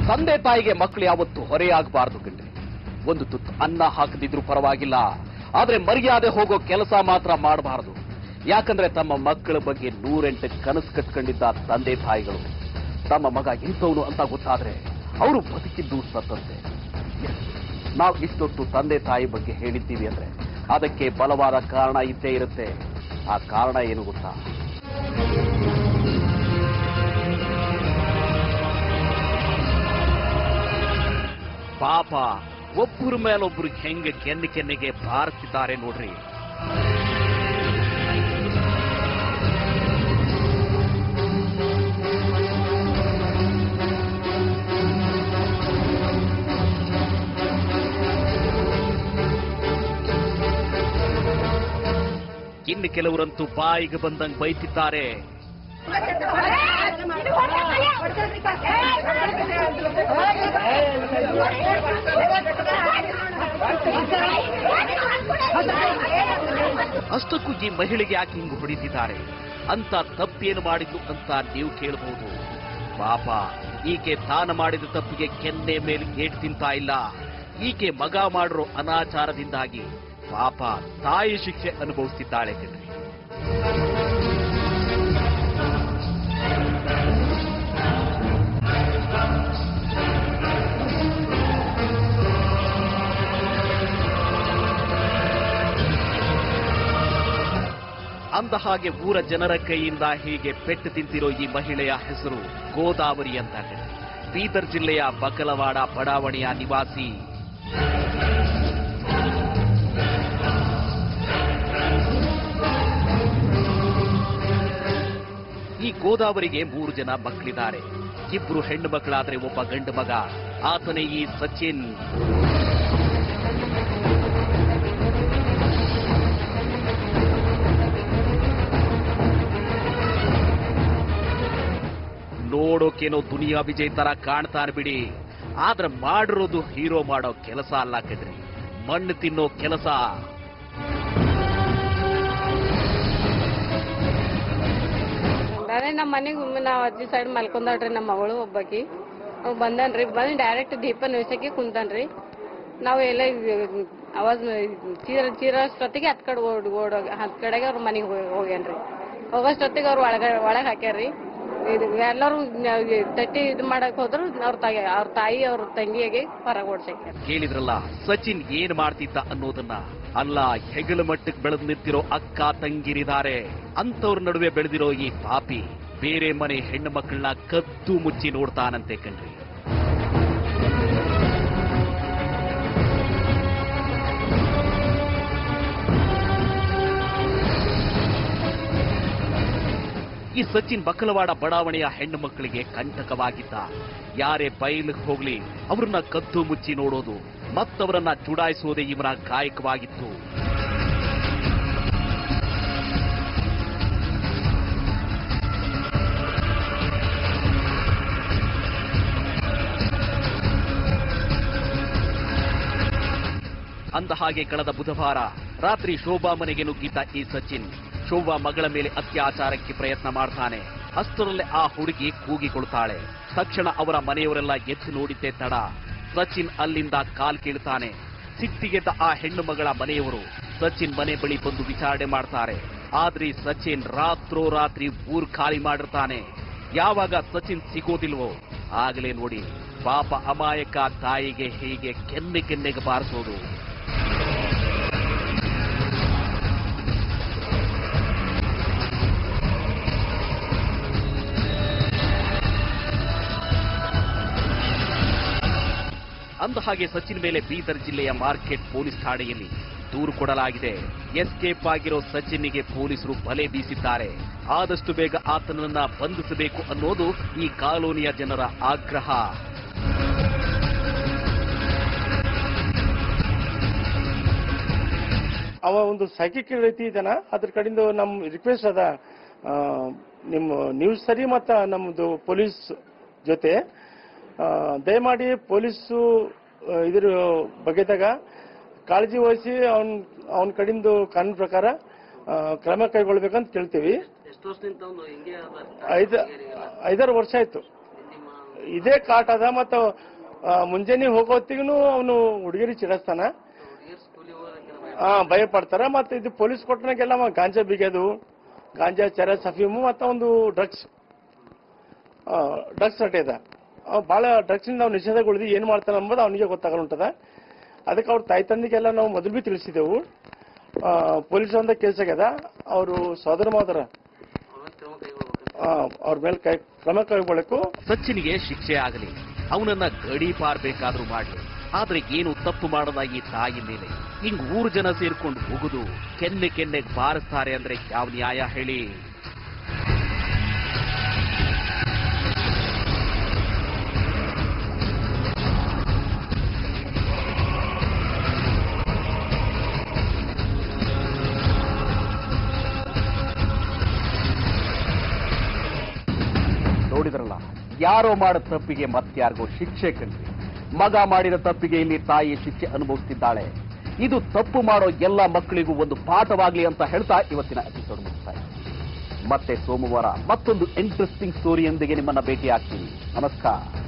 ತಂದೆ ತಾಯಿಗೆ ಮಕ್ಕಳು ಯಾವತ್ತು ಹೊರೆಯಾಗಬಾರದು ಕಣ್ರಿ ಒಂದು ತುತ್ತು ಅನ್ನ ಹಾಕದಿದ್ರು ಪರವಾಗಿಲ್ಲ ಆದ್ರೆ ಮರ್ಯಾದೆ ಹೋಗೋ ಕೆಲಸ ಮಾತ್ರ ಮಾಡಬಾರದು ಯಾಕಂದ್ರೆ ತಮ್ಮ ಮಕ್ಕಳ ಬಗ್ಗೆ ನೂರೆಂಟು ಕನಸು ಕಟ್ಕೊಂಡಿದ್ದ ತಂದೆ ತಾಯಿಗಳು ತಮ್ಮ ಮಗ ಇಂಥವನು ಅಂತ ಗೊತ್ತಾದ್ರೆ ಅವರು ಬದುಕಿದ್ದು ಸತ್ತಂತೆ ನಾವು ಇಷ್ಟೊತ್ತು ತಂದೆ ತಾಯಿ ಬಗ್ಗೆ ಹೇಳಿದ್ದೀವಿ ಅಂದ್ರೆ ಅದಕ್ಕೆ ಬಲವಾದ ಕಾರಣ ಇದ್ದೇ ಇರುತ್ತೆ ಆ ಕಾರಣ ಏನು ಗೊತ್ತಾ ಪಾಪ ಒಬ್ಬರ ಮೇಲೊಬ್ರು ಹೆಂಗೆ ಕೆನ್ನೆ ಕೆನ್ನೆಗೆ ಬಾರಿಸಿದ್ದಾರೆ ನೋಡ್ರಿ ಇನ್ನು ಕೆಲವರಂತೂ ಬಾಯಿಗೆ ಬಂದಂಗ್ ಬೈತಿದ್ದಾರೆ ಅಷ್ಟಕ್ಕೂ ಈ ಮಹಿಳೆಗೆ ಯಾಕೆ ಹಿಂಗ್ ಹೊಡಿತಿದ್ದಾರೆ ಅಂತ ತಪ್ಪೇನು ಮಾಡಿದ್ದು ಅಂತ ನೀವು ಕೇಳಬಹುದು ಪಾಪ ಈಕೆ ತಾನು ಮಾಡಿದ ತಪ್ಪಿಗೆ ಕೆನ್ನೆ ಮೇಲೆ ಏಟ್ ತಿಂತಾ ಇಲ್ಲ ಈಕೆ ಮಗ ಮಾಡಿರೋ ಅನಾಚಾರದಿಂದಾಗಿ ಪಾಪ ತಾಯಿ ಶಿಕ್ಷೆ ಅನುಭವಿಸ್ತಿದ್ದಾಳೆ ಕಣ್ರಿ ಅಂದ ಹಾಗೆ ಊರ ಜನರ ಕೈಯಿಂದ ಹೀಗೆ ಪೆಟ್ಟು ತಿಂತಿರೋ ಈ ಮಹಿಳೆಯ ಹೆಸರು ಗೋದಾವರಿ ಅಂತ ಕಣೆ. ಬೀದರ್ ಜಿಲ್ಲೆಯ ಬಕಲವಾಡ ಬಡಾವಣೆಯ ನಿವಾಸಿ ಈ ಗೋದಾವರಿಗೆ ಮೂರು ಜನ ಮಕ್ಕಳಿದ್ದಾರೆ ಇಬ್ರು ಹೆಣ್ಣು ಮಕ್ಕಳಾದ್ರೆ ಒಬ್ಬ ಗಂಡು ಮಗ ಆತನೇ ಈ ಸಚಿನ್ ನೋಡೋಕೇನೋ ದುನಿಯಾ ವಿಜಯ್ ತರ ಕಾಣ್ತಾನೆ ಬಿಡಿ ಆದ್ರೆ ಮಾಡಿರೋದು ಹೀರೋ ಮಾಡೋ ಕೆಲಸ ಅಲ್ಲ ಕದ್ರಿ ಮಣ್ಣು ತಿನ್ನೋ ಕೆಲಸ ಅದೇ ನಮ್ಮ ಮನೆಗೆ ಒಮ್ಮೆ ನಾವು ಅಜ್ಜಿ ಸೈಡ್ ಮಲ್ಕೊಂಡಾಳ್ರಿ ನಮ್ಮ ಮಗಳು ಒಬ್ಬಾಕಿ ಅವ್ ಬಂದನ್ರಿ ಬಂದು ಡೈರೆಕ್ಟ್ ದೀಪ ನಿಲ್ಸಕ್ಕೆ ಕುಂತಾನ್ರಿ ನಾವು ಎಲ್ಲ ಅವಾಜ್ ಚೀರ ಚೀರಷ್ಟೊತ್ತಿಗೆ ಹತ್ ಕಡೆ ಓಡ್ ಓಡೋಗ ಹತ್ ಕಡೆಗೆ ಅವ್ರ ಮನೆಗೆ ಹೋಗ್ಯಾನ್ರಿ ಹೋಗೋಷ್ಟೊತ್ತಿಗೆ ಅವ್ರು ಒಳಗ ಒಳಗೆ ಹಾಕ್ಯಾರ್ರಿ ಇದು ಎಲ್ಲರೂ ತಟ್ಟಿ ಇದು ಮಾಡಕ್ ಹೋದ್ರು ಅವ್ರ ತಾಯಿ ಅವ್ರ ತಾಯಿ ಅವ್ರ ತಂಗಿಯಾಗೆ ಹೊರಗೆ ಓಡ್ಸಾಕ್ಯಾರ ಕೇಳಿದ್ರಲ್ಲ ಸಚಿನ್ ಏನ್ ಮಾಡ್ತಿದ್ದ ಅನ್ನೋದನ್ನ ಅಲ್ಲ ಹೆಗಲು ಮಟ್ಟಕ್ಕೆ ಬೆಳೆದು ನಿಂತಿರೋ ಅಕ್ಕ ತಂಗಿರಿದ್ದಾರೆ ಅಂತವ್ರ ನಡುವೆ ಬೆಳೆದಿರೋ ಈ ಪಾಪಿ ಬೇರೆ ಮನೆ ಹೆಣ್ಣು ಮಕ್ಕಳನ್ನ ಕದ್ದು ಮುಚ್ಚಿ ನೋಡ್ತಾನಂತೆ ಕಣ್ರಿ ಈ ಸಚಿನ್ ಬಕಲವಾಡ ಬಡಾವಣೆಯ ಹೆಣ್ಣು ಮಕ್ಕಳಿಗೆ ಕಂಟಕವಾಗಿದ್ದ ಯಾರೇ ಬಯಲಿಗೆ ಹೋಗ್ಲಿ ಅವ್ರನ್ನ ಕದ್ದು ಮುಚ್ಚಿ ನೋಡೋದು ಮತ್ತವರನ್ನ ಚುಡಾಯಿಸೋದೇ ಇವನ ಕಾಯಕವಾಗಿತ್ತು ಅಂದ ಹಾಗೆ ಕಳೆದ ಬುಧವಾರ ರಾತ್ರಿ ಶೋಭಾ ಮನೆಗೆ ನುಗ್ಗಿದ್ದ ಈ ಸಚಿನ್ ಶೋಭಾ ಮಗಳ ಮೇಲೆ ಅತ್ಯಾಚಾರಕ್ಕೆ ಪ್ರಯತ್ನ ಮಾಡ್ತಾನೆ ಅಷ್ಟರಲ್ಲೇ ಆ ಹುಡುಗಿ ಕೂಗಿಕೊಳ್ತಾಳೆ ತಕ್ಷಣ ಅವರ ಮನೆಯವರೆಲ್ಲ ಎದ್ದು ನೋಡಿದ್ದೇ ತಡ ಸಚಿನ್ ಅಲ್ಲಿಂದ ಕಾಲ್ ಕೀಳ್ತಾನೆ ಸಿಟ್ಟಿಗೆದ್ದ ಆ ಹೆಣ್ಣು ಮಗಳ ಮನೆಯವರು ಸಚಿನ್ ಮನೆ ಬಳಿ ಬಂದು ವಿಚಾರಣೆ ಮಾಡ್ತಾರೆ ಆದ್ರೆ ಈ ಸಚಿನ್ ರಾತ್ರೋರಾತ್ರಿ ಊರ್ ಖಾಲಿ ಮಾಡಿರ್ತಾನೆ ಯಾವಾಗ ಸಚಿನ್ ಸಿಗೋದಿಲ್ವೋ ಆಗಲೇ ನೋಡಿ ಪಾಪ ಅಮಾಯಕ ತಾಯಿಗೆ ಹೀಗೆ ಕೆನ್ನೆ ಕೆನ್ನೆಗೆ ಬಾರಿಸೋದು ಅಂದ ಹಾಗೆ ಸಚಿನ್ ಮೇಲೆ ಬೀದರ್ ಜಿಲ್ಲೆಯ ಮಾರ್ಕೆಟ್ ಪೊಲೀಸ್ ಠಾಣೆಯಲ್ಲಿ ದೂರು ಕೊಡಲಾಗಿದೆ ಎಸ್ಕೇಪ್ ಆಗಿರೋ ಸಚಿನ್ನಿಗೆ ಪೊಲೀಸರು ಬಲೆ ಬೀಸಿದ್ದಾರೆ ಆದಷ್ಟು ಬೇಗ ಆತನನ್ನ ಬಂಧಿಸಬೇಕು ಅನ್ನೋದು ಈ ಕಾಲೋನಿಯ ಜನರ ಆಗ್ರಹ ಅವ ಒಂದು ಸೈಕಿಕ್ ರೀತಿ ಇದನ ಅದ್ರ ಕಡೆಯಿಂದ ನಮ್ಮ ರಿಕ್ವೆಸ್ಟ್ ಅದ ಆ, ನಿಮ್ಮ ನ್ಯೂಸ್ ಸರಿ ಮತ್ತ ನಮ್ಮದು ಪೊಲೀಸ್ ಜೊತೆ ಆ, ದಯಮಾಡಿ ಪೊಲೀಸು ಆ, ಇದ್ರ ಬಗೆದಾಗ ಕಾಳಜಿ ವಹಿಸಿ ಅವನ್ ಅವನ ಕಡೆಯಿಂದ ಕಾನೂನು ಪ್ರಕಾರ ಆ, ಕ್ರಮ ಕೈಗೊಳ್ಬೇಕಂತ ಕೇಳ್ತೀವಿ ಐದ ಐದಾರು ವರ್ಷ ಆಯ್ತು ಇದೇ ಕಾಟ ಅದ ಮತ್ತು ಆ, ಮುಂಜಾನೆ ಹೋಗೋತ್ತಿಗೂ ಅವನು ಹುಡುಗಿರಿ ಚಿಡಸ್ತಾನ ಹಾ ಭಯ ಪಡ್ತಾರ ಮತ್ತೆ ಇದು ಪೊಲೀಸ್ ಕೊಟ್ಟನಾಗೆಲ್ಲ ಅವ ಗಾಂಜಾ ಬಿಗೋದು ಗಾಂಜಾ ಚರ ಸಫೀಮು ಮತ್ತೆ ಒಂದು ಡ್ರಗ್ಸ್ ಡ್ರಗ್ಸ್ ಅಡ್ಡ ಅವ ಭಾಳ ಡ್ರಗ್ಸಿಂದ ನಾವು ನಿಷೇಧಗೊಳಿದಿ ಏನ್ ಮಾಡ್ತಾನೆ ಅಂಬೋದು ಅವನಿಗೆ ಗೊತ್ತಾಗಲುಂಟದ ಅದಕ್ಕೆ ಅವ್ರ ತಾಯಿ ತಂದೆಗೆಲ್ಲ ನಾವು ಮೊದಲು ಬಿ ತಿಳಿಸಿದೆವು ಆ, ಪೊಲೀಸ್ ಒಂದ ಕೇಸ್ ಆಗ್ಯದ ಅವರು ಸೋದರ ಮಾದರ ಅವ್ರ ಮೇಲೆ ಕೈ ಕ್ರಮ ಕೈಗೊಳ್ಳಬೇಕು ಸಚಿನ್ಗೆ ಶಿಕ್ಷೆ ಆಗಲಿ ಅವನನ್ನ ಗಡೀಪಾರ್ ಬೇಕಾದ್ರೂ ಮಾಡ್ಲಿ ಆದ್ರೆ ಏನು ತಪ್ಪು ಮಾಡದ ಈ ತಾಯಿ ಮೇಲೆ ಹಿಂಗ್ ಊರು ಜನ ಸೇರ್ಕೊಂಡು ಹೋಗುದು ಕೆನ್ನೆ ಕೆನ್ನೆಗ್ ಬಾರಿಸ್ತಾರೆ ಅಂದ್ರೆ ಯಾವ ನ್ಯಾಯ ಹೇಳಿ ನೋಡಿದ್ರಲ್ಲ ಯಾರೋ ಮಾಡಿದ ತಪ್ಪಿಗೆ ಮತ್ಯಾರಿಗೋ ಶಿಕ್ಷೆ ಕಂಡ್ರಿ ಮಗ ಮಾಡಿದ ತಪ್ಪಿಗೆ ಇಲ್ಲಿ ತಾಯಿ ಶಿಕ್ಷೆ ಅನುಭವಿಸ್ತಿದ್ದಾಳೆ ಇದು ತಪ್ಪು ಮಾಡೋ ಎಲ್ಲ ಮಕ್ಕಳಿಗೂ ಒಂದು ಪಾಠವಾಗ್ಲಿ ಅಂತ ಹೇಳ್ತಾ ಇವತ್ತಿನ ಎಪಿಸೋಡ್ ಮುಗಿಸ್ತಾ ಇದ್ದೀನಿ. ಮತ್ತೆ ಸೋಮವಾರ ಮತ್ತೊಂದು ಇಂಟ್ರೆಸ್ಟಿಂಗ್ ಸ್ಟೋರಿಯೊಂದಿಗೆ ನಿಮ್ಮನ್ನ ಭೇಟಿ ಆಗ್ತೀನಿ ನಮಸ್ಕಾರ